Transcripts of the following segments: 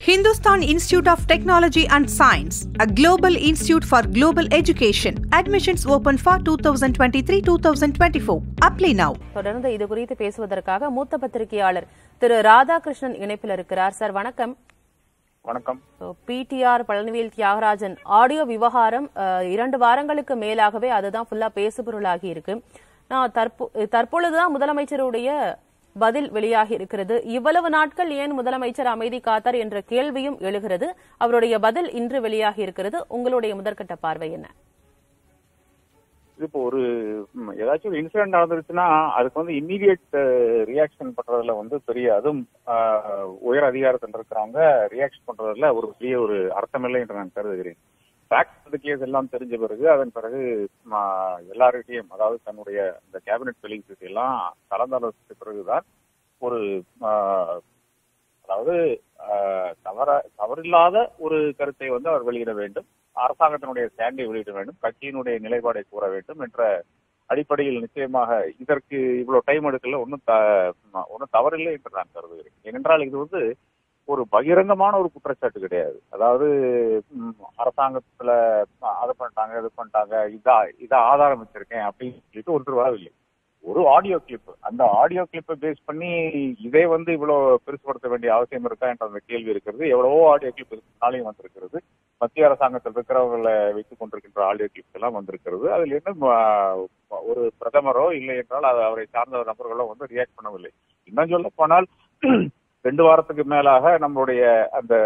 Hindustan Institute of Technology and Science, a global institute for global education. Admissions open for 2023 2024. Apply now. தொடர்ந்து இது குறித்து பேசுவதற்காக மூத்த பத்திரிகையாளர் திரு ராதாகிருஷ்ணன் இணைப்பில் இருக்கிறார் சார் வணக்கம் வணக்கம் பிடிஆர் பழனிவேல் தியாகராஜன் ஆடியோ விவகாரம் அஹ், இரண்டு வாரங்களுக்கு மேலாகவே அதுதான் ஃபுல்லா பேசுபொருளாகி இருக்கு நான் தற்போ தற்பொழுதுதான் முதலமைச்சருடைய பதில் வெளியாகி இருக்கிறது இவ்வளவு நாட்கள் ஏன் முதலமைச்சர் அமைதி காத்தார் என்ற கேள்வியும் எழுகிறது அவருடைய பதில் இன்று வெளியாகி இருக்கிறது உங்களுடைய முதற்கட்ட பார்வை என்ன இது இப்போ ஒரு ம், ஏதாச்சும் ஒரு இன்சிடென்ட் நடந்துருச்சுன்னா அதுக்கு வந்து இம்மீடியட் ரியாக்ஷன் பண்றதுல வந்து பெரிய அதுவும் ஆஹ், உயர் அதிகாரத்தில் இருக்கிறவங்க ரியாக்ஷன் பண்றதுல ஒரு பெரிய ஒரு அர்த்தமில்லை என்று நான் கருதுகிறேன் ஃபேக்ட் கேஸ் எல்லாம் தெரிஞ்ச பிறகு அதன் பிறகு ம, எல்லார்கிட்டையும் அதாவது தன்னுடைய இந்த கேபினெட் ஃபெலிங்ஸ் எல்லாம் கலந்தாலோசித்த பிறகுதான் ஒரு ஆஹ், அதாவது ஆஹ், தவற தவறில்லாத ஒரு கருத்தை வந்து அவர் வெளியிட வேண்டும் அரசாங்கத்தினுடைய ஸ்டாண்டை வெளியிட வேண்டும் கட்சியினுடைய நிலைப்பாடை கூற வேண்டும் என்ற அடிப்படையில் நிச்சயமாக இதற்கு இவ்வளவு டைம் எடுக்கல ஒன்றும் ஒன்றும் தவறில்லை என்று நான் கருதுகிறேன் ஏனென்றால் இது வந்து ஒரு பகிரங்கமான ஒரு குற்றச்சாட்டு கிடையாது அதாவது ம், அரசாங்கத்துல அதை பண்ணிட்டாங்க இது பண்ணிட்டாங்க இதா இதா ஆதாரம் வச்சிருக்கேன் அப்படின்னு சொல்லிட்டு ஒன்று வரவில்லை ஒரு ஆடியோ கிளிப் அந்த ஆடியோ கிளிப்பை பேஸ் பண்ணி இதே வந்து இவ்வளவு பெருசுபடுத்த வேண்டிய அவசியம் இருக்கா என்ற அந்த கேள்வி இருக்கிறது எவ்வளவோ ஆடியோ கிளிப் நாளையும் வந்திருக்கிறது மத்திய அரசாங்கத்தில் இருக்கிறவங்களை வைத்துக் கொண்டிருக்கின்ற ஆடியோ கிளிப்ஸ் எல்லாம் வந்திருக்கிறது அதில் இன்னும் ஆ, ஒரு பிரதமரோ இல்லை என்றால் அது அவரை சார்ந்த நபர்களோ வந்து ரியாக்ட் பண்ணவில்லை இன்னும் சொல்ல போனால் ரெண்டு வாரத்துக்கு மேலாக நம்மளுடைய அந்த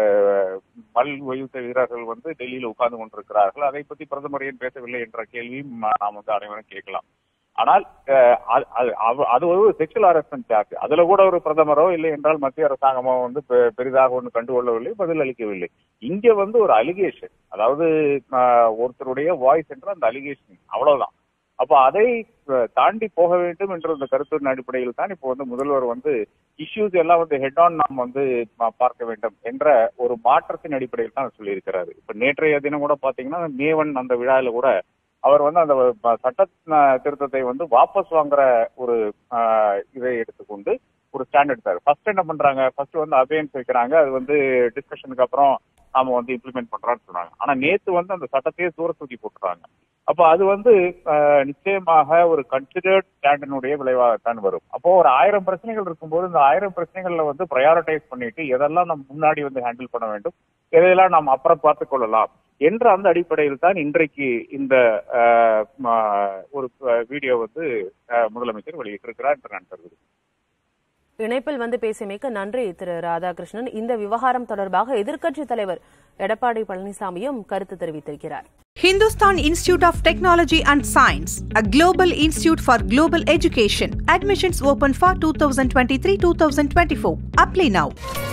மல் வயுத்த வீரர்கள் வந்து டெல்லியில் உட்கார்ந்து கொண்டிருக்கிறார்கள் அதை பத்தி பிரதமர் ஏன் பேசவில்லை என்ற கேள்வியும் நாம் வந்து அனைவரும் கேட்கலாம் ஆனால் அஹ், அது- அது- அவ- அது ஒரு செக்ஷுவல் ஹாரஸ்மெண்ட் சார்ஜ் அதுல கூட ஒரு பிரதமரோ இல்லை என்றால் மத்திய அரசாங்கமோ வந்து பெ- பெரிதாக ஒன்று கண்டுகொள்ளவில்லை பதில் அளிக்கவில்லை இங்க வந்து ஒரு அலிகேஷன் அதாவது அஹ், ஒருத்தருடைய வாய்ஸ் என்ற அந்த அலிகேஷன் அவ்வளவுதான் அப்ப அதை அஹ், தாண்டி போக வேண்டும் என்ற அந்த கருத்தின் அடிப்படையில் தான் இப்போ வந்து முதல்வர் வந்து இஷ்யூஸ் எல்லாம் வந்து ஹெட் ஆன் நாம் வந்து பா- பார்க்க வேண்டும் என்ற ஒரு மாற்றத்தின் அடிப்படையில் தான் சொல்லியிருக்கிறாரு இப்ப நேற்றைய தினம் கூட பாத்தீங்கன்னா மேவன் அந்த விழாவில் கூட அவர் வந்து அந்த ப- சட்ட அஹ், திருத்தத்தை வந்து வாபஸ் வாங்குற ஒரு அஹ், இதை எடுத்துக்கொண்டு ஒரு ஸ்டாண்ட் எடுத்தாரு ஃபர்ஸ்ட் என்ன பண்றாங்க ஃபர்ஸ்ட் வந்து அபேன்ஸ் வைக்கிறாங்க அது வந்து டிஸ்கஷனுக்கு அப்புறம் நாம வந்து இம்ப்ளிமெண்ட் பண்றோம்னு சொன்னாங்க ஆனா நேத்து வந்து அந்த சட்டத்தையே தூர தூக்கி போட்டுறாங்க அப்போ அது வந்து அஹ், நிச்சயமாக ஒரு கன்சிடர்ட் ஸ்டாண்டினுடைய விளைவாகத்தான் வரும் அப்போ ஒரு ஆயிரம் பிரச்சனைகள் இருக்கும்போது இந்த ஆயிரம் பிரச்சனைகள்ல வந்து ப்ரையாரிட்டைஸ் பண்ணிட்டு எதெல்லாம் நம்ம முன்னாடி வந்து ஹேண்டில் பண்ண வேண்டும் எதையெல்லாம் நாம் அப்புறம் பார்த்துக் கொள்ளலாம் என்ற அந்த அடிப்படையில் தான் இன்றைக்கு இந்த அஹ், ம- ஒரு வீடியோ வந்து அஹ், முதலமைச்சர் வெளியிட்டிருக்கிறார் என்று நான் கருதுகிறேன் இணைப்பில் வந்து பேசியமைக்கு நன்றி திரு ராதாகிருஷ்ணன் இந்த விவகாரம் தொடர்பாக எதிர்க்கட்சி தலைவர் எடப்பாடி பழனிசாமியும் கருத்து தெரிவித்திருக்கிறார் Hindustan Institute of Technology and Science, a global institute for global education. Admissions open for 2023 2024. Apply now.